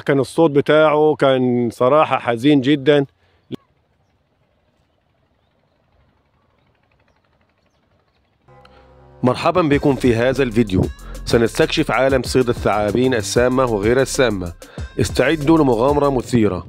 كان الصوت بتاعه كان صراحة حزين جدا مرحبا بكم في هذا الفيديو سنستكشف عالم صيد الثعابين السامة وغير السامة استعدوا لمغامرة مثيرة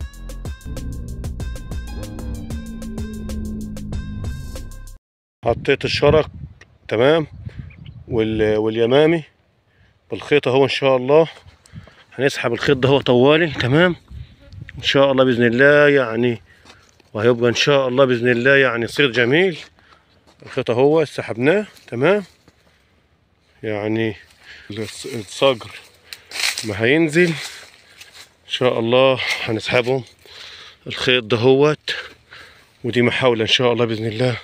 حطيت الشرك تمام وال... واليمامي بالخيط اهو ان شاء الله هنسحب الخيط ده هو طوالي تمام ان شاء الله باذن الله يعني وهيبقى ان شاء الله باذن الله يعني صيد جميل الخيط اهو سحبناه تمام يعني الص- الصقر ما هينزل ان شاء الله هنسحبهم الخيط دهوت ودي محاولة ان شاء الله باذن الله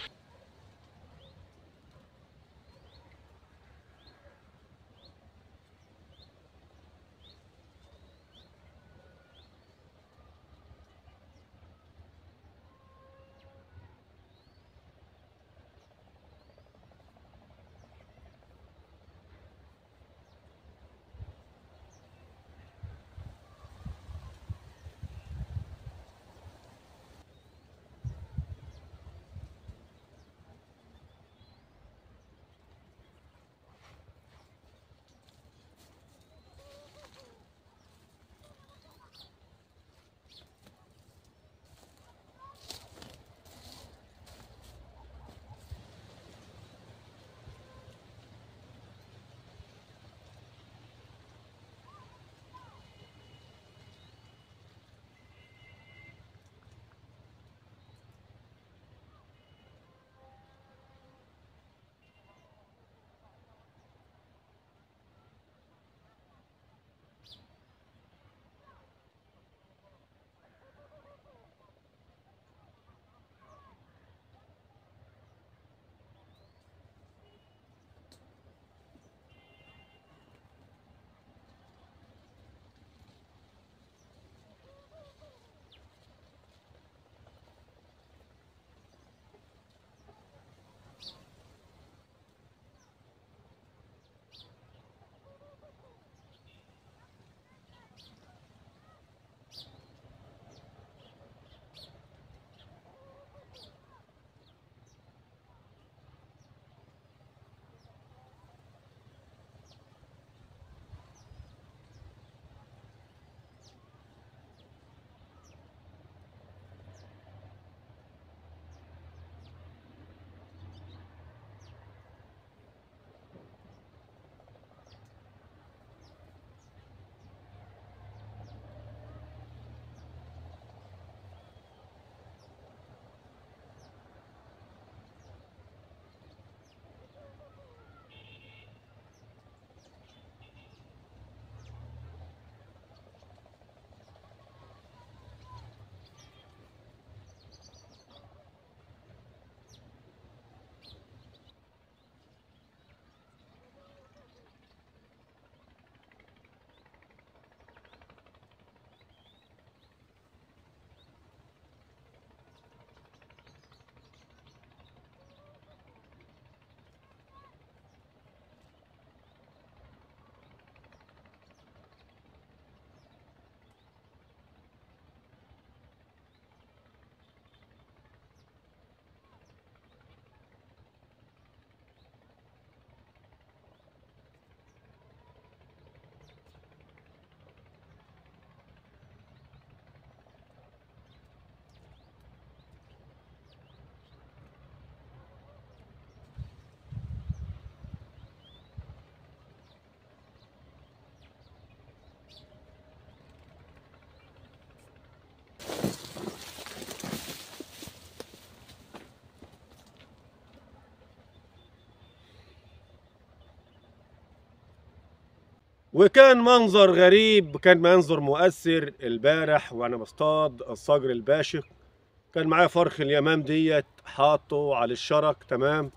وكان منظر غريب كان منظر مؤثر البارح وانا بصطاد الصقر الباشق كان معايا فرخ اليمام ديت حاطه على الشرك تمام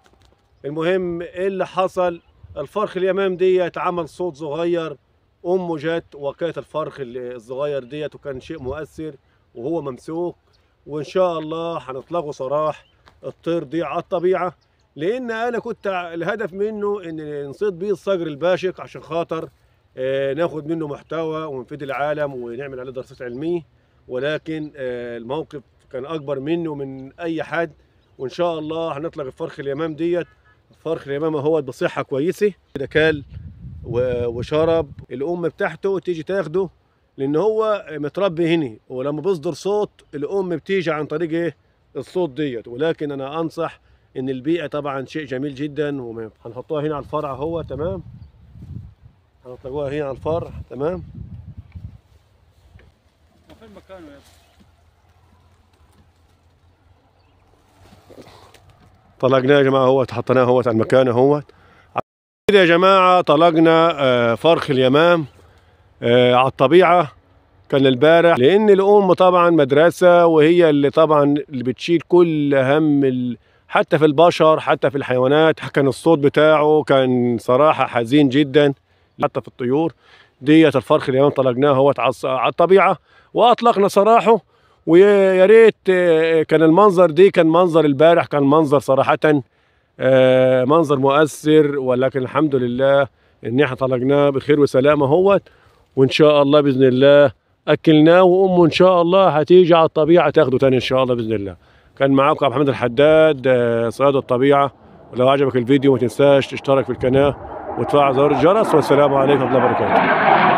المهم ايه اللي حصل الفرخ اليمام ديت عمل صوت صغير امه جت وكانت الفرخ الصغير ديت وكان شيء مؤثر وهو ممسوك وان شاء الله هنطلقه صراح الطير دي على الطبيعه لان انا كنت الهدف منه ان نصيد بيه الصقر الباشق عشان خاطر آه، ناخد منه محتوى ونفيد العالم ونعمل عليه دراسات علميه ولكن آه، الموقف كان اكبر مني ومن اي حد وان شاء الله هنطلق الفرخ اليمام ديت فرخ اليمامه هو بصحه كويسه كده كال و- وشرب الام بتاعته تيجي تاخده لان هو متربي هنا ولما بيصدر صوت الام بتيجي عن طريق ايه الصوت ديت ولكن انا انصح ان البيئه طبعا شيء جميل جدا وهنحطوها هنا على الفرع هو تمام هنطلقوها هنا على الفرع تمام فين مكانه يا ابني؟ طلقناه يا جماعه هو حطيناه هو على المكان هو كده يا جماعه طلقنا آه، فرخ اليمام آه، على الطبيعه كان البارح لان الام طبعا مدرسه وهي اللي طبعا اللي بتشيل كل هم ال... حتى في البشر حتى في الحيوانات كان الصوت بتاعه كان صراحه حزين جدا حتى في الطيور ديت الفرخ اليمام طلقناه هو على الص- على الطبيعه واطلقنا سراحه ويا ريت آه، كان المنظر دي كان منظر البارح كان منظر صراحة آه، منظر مؤثر ولكن الحمد لله ان احنا طلقناه بخير وسلامة هوت وان شاء الله باذن الله اكلناه وامه ان شاء الله هتيجي على الطبيعة تاخده تاني ان شاء الله باذن الله كان معاكم عبد الحميد الحداد آه، صياد الطبيعة ولو عجبك الفيديو ما تنساش تشترك في القناة وتفعل زر الجرس والسلام عليكم ورحمة الله وبركاته